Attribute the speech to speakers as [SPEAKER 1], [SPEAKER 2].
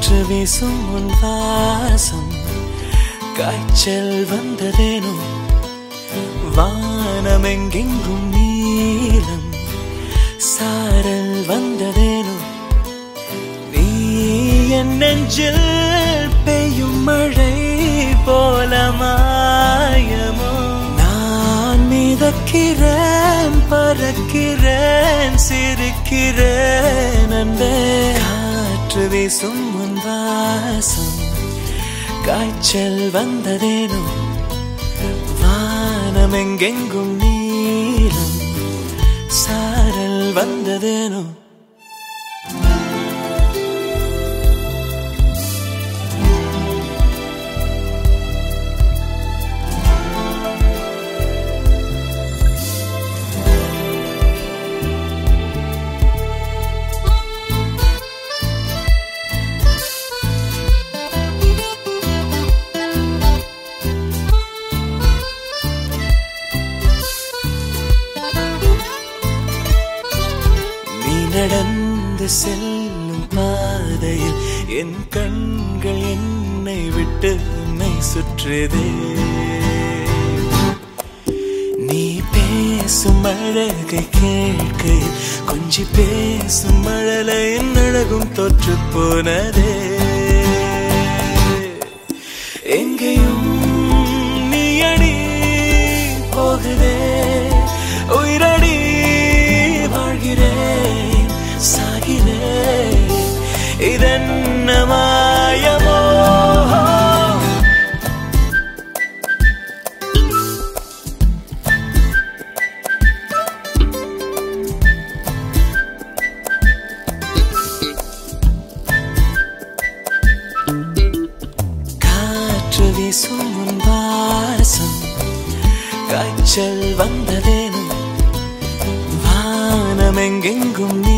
[SPEAKER 1] காற்று வீசும் உன் வாசம் காய்ச்சல் வந்ததேனோ வானமெங்கெங்கும் நீலம் சாரல் வந்ததேனோ நீ என் நெஞ்சில் பெய்யும் மழை போல மாயமோ நான் மிதக்கிறேன் பறக்கிறேன் சிரிக்கிறேன் அன்பே காற்று வீசும் உன் வாசம் காய்ச்சல் வந்ததேனோ வானமெங்கெங்கும் நீலம் சாரல் வந்ததேனோ நீ நடந்து செல்லும் பாதையில் என் கண்கள் என்னை விட்டு உன்னை சுற்றுதே நீ பேசும் அழகை கேட்கையில் கொஞ்சி பேசும் மழலை என் அழகும் தொற்று போனதே எங்கேயும் நீ அடி போகுதே உயிரடி வாழ்கிறேன் சாகிறேன் இதென்ன மாயமோ காற்று வீசும் உன் வாசம் காய்ச்சல் வந்ததேனும் வானமெங்கெங்கும் நீ